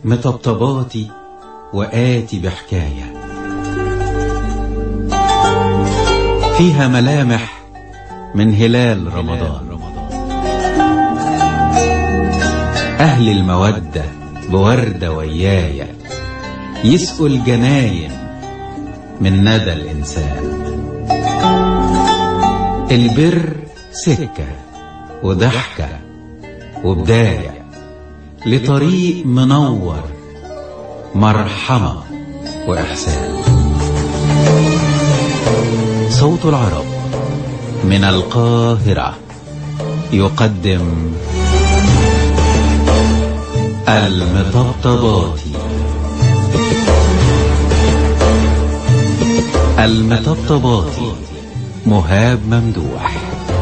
مطبطباتي وآتي بحكاية فيها ملامح من هلال رمضان أهل المودة بوردة ويايا يسقوا الجناين من ندى الإنسان البر سكة وضحكة وبداية لطريق منور مرحمة وإحسان صوت العرب من القاهرة يقدم المطبطباتي المطبطباتي مهاب ممدوح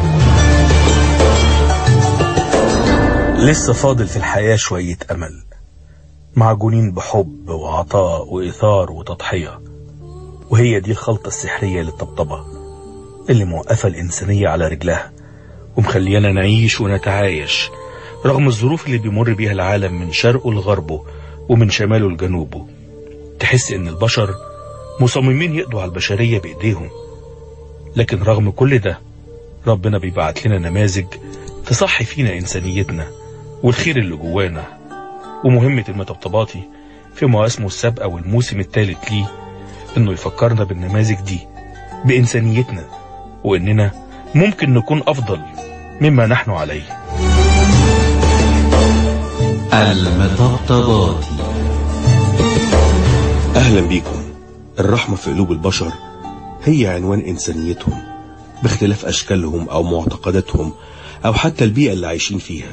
لسه فاضل في الحياة شوية أمل معجونين بحب وعطاء وإثار وتضحية وهي دي الخلطة السحرية للطبطبة اللي موقفة الإنسانية على رجلها ومخليانا نعيش ونتعايش رغم الظروف اللي بيمر بيها العالم من شرقه لغربه ومن شماله لجنوبه تحس إن البشر مصممين يقضوا على البشرية بإيديهم لكن رغم كل ده ربنا بيبعت لنا نماذج تصحي فينا إنسانيتنا والخير اللي جوانا ومهمة المطبطباتي في مواسمه السابقة والموسم الثالث ليه إنه يفكرنا بالنماذج دي بإنسانيتنا وإننا ممكن نكون أفضل مما نحن عليه المطبطباتي أهلا بيكم الرحمة في قلوب البشر هي عنوان إنسانيتهم باختلاف أشكالهم أو معتقداتهم أو حتى البيئة اللي عايشين فيها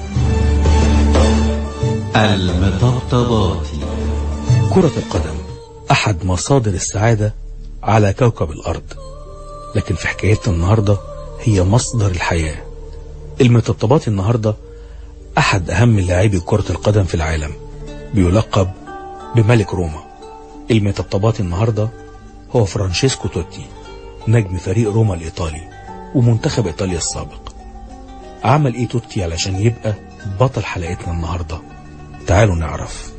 المطبطباتي كرة القدم أحد مصادر السعادة على كوكب الأرض لكن في حكايتنا النهاردة هي مصدر الحياة المطبطبات النهاردة أحد أهم لاعبي كرة القدم في العالم بيلقب بملك روما المطبطبات النهاردة هو فرانشيسكو توتي نجم فريق روما الإيطالي ومنتخب إيطاليا السابق عمل إيه توتي علشان يبقى بطل حلقتنا النهاردة تعالوا نعرف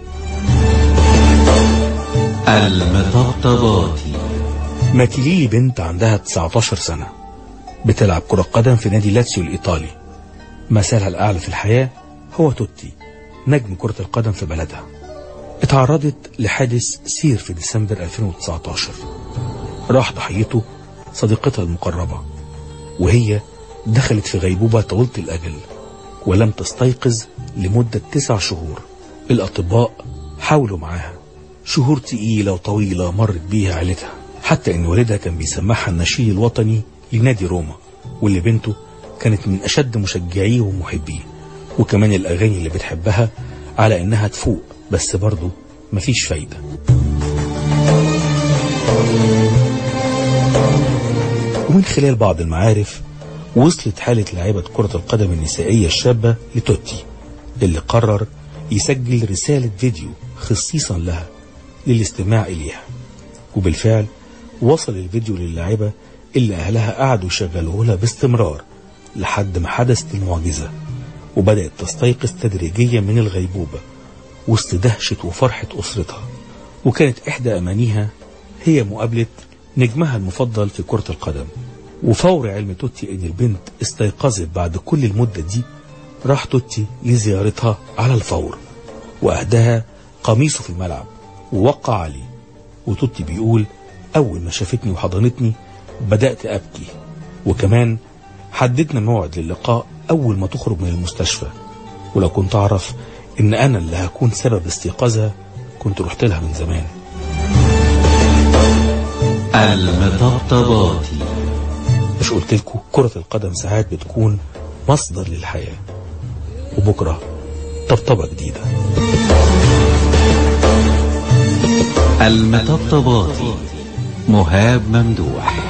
المطبطباتي ماتيلي بنت عندها 19 سنة بتلعب كرة قدم في نادي لاتسيو الإيطالي مثالها الأعلى في الحياة هو توتي نجم كرة القدم في بلدها اتعرضت لحادث سير في ديسمبر 2019 راح ضحيته صديقتها المقربة وهي دخلت في غيبوبة طويلة الأجل ولم تستيقظ لمدة تسع شهور الأطباء حاولوا معاها شهور تقيلة وطويلة مرت بيها عيلتها حتى ان والدها كان بيسمعها النشيد الوطني لنادي روما واللي بنته كانت من اشد مشجعيه ومحبيه وكمان الاغاني اللي بتحبها على انها تفوق بس برضه مفيش فايدة ومن خلال بعض المعارف وصلت حالة لاعبة كرة القدم النسائية الشابة لتوتي اللي قرر يسجل رسالة فيديو خصيصا لها للاستماع إليها وبالفعل وصل الفيديو للاعبة اللي أهلها قعدوا يشغلوه لها باستمرار لحد ما حدثت المعجزة وبدأت تستيقظ تدريجيا من الغيبوبة وسط دهشة وفرحة أسرتها وكانت إحدى أمانيها هي مقابلة نجمها المفضل في كرة القدم وفور علم توتي إن البنت استيقظت بعد كل المدة دي راح توتي لزيارتها على الفور وأهداها قميصه في الملعب ووقع عليه وتوتي بيقول أول ما شافتني وحضنتني بدأت أبكي وكمان حددنا موعد للقاء أول ما تخرج من المستشفى ولو كنت أعرف إن أنا اللي هكون سبب استيقاظها كنت رحت لها من زمان المطبطباتي مش قلت لكم كرة القدم ساعات بتكون مصدر للحياة وبكرة طبطبة جديدة المطبطباتي مهاب ممدوح